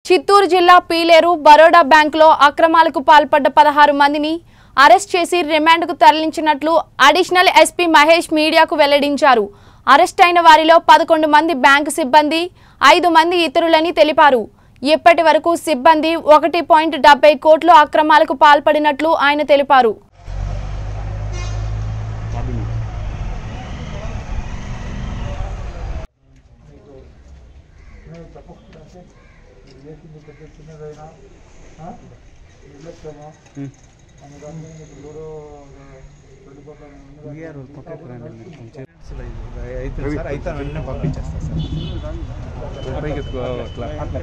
చిత్తూరు జిల్లా పీలేరు బరోడా బ్యాంకులో అక్రమాలకు పాల్పడ్డ పదహారు మందిని అరెస్ట్ చేసి రిమాండ్కు తరలించినట్లు అడిషనల్ ఎస్పీ మహేష్ మీడియాకు వెల్లడించారు అరెస్ట్ అయిన వారిలో పదకొండు మంది బ్యాంకు సిబ్బంది ఐదు మంది ఇతరులని తెలిపారు ఇప్పటి వరకు సిబ్బంది ఒకటి పాయింట్ డెబ్బై కోట్ల అక్రమాలకు పాల్పడినట్లు ఆయన తెలిపారు అయితే సార్ అయితే వెంటనే పంపించేస్తా సార్ పైకి ఎత్తుకో అట్లా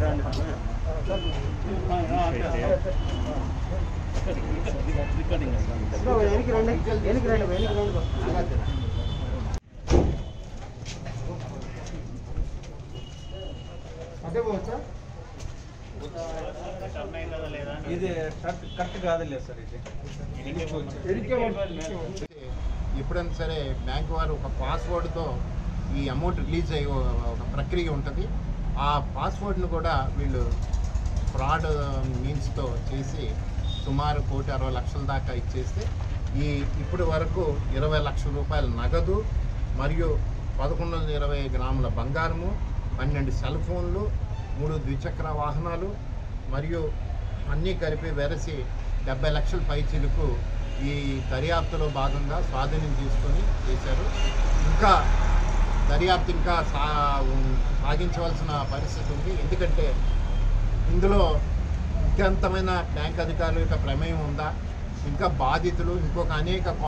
ఇది కరెక్ట్ కరెక్ట్ కాదులే సార్ ఇది ఎప్పుడైనా సరే బ్యాంక్ వారు ఒక పాస్వర్డ్తో ఈ అమౌంట్ రిలీజ్ అయ్యే ఒక ప్రక్రియ ఉంటుంది ఆ పాస్వర్డ్ను కూడా వీళ్ళు ఫ్రాడ్ మీన్స్తో చేసి సుమారు కోటి అరవై లక్షల దాకా ఇచ్చేస్తే ఈ ఇప్పటి వరకు ఇరవై లక్షల రూపాయల నగదు మరియు పదకొండు వందల ఇరవై గ్రాముల బంగారము పన్నెండు సెల్ ఫోన్లు మూడు ద్విచక్ర వాహనాలు మరియు అన్నీ కలిపి వెరసి డెబ్బై లక్షల పై చిలుకు ఈ దర్యాప్తులో భాగంగా స్వాధీనం చేసుకొని చేశారు ఇంకా దర్యాప్తు ఇంకా సా సాగించవలసిన పరిస్థితి ఉంది ఎందుకంటే ఇందులో విద్యాంతమైన బ్యాంక్ అధికారుల యొక్క ప్రమేయం ఉందా ఇంకా బాధితులు ఇంకొక అనేక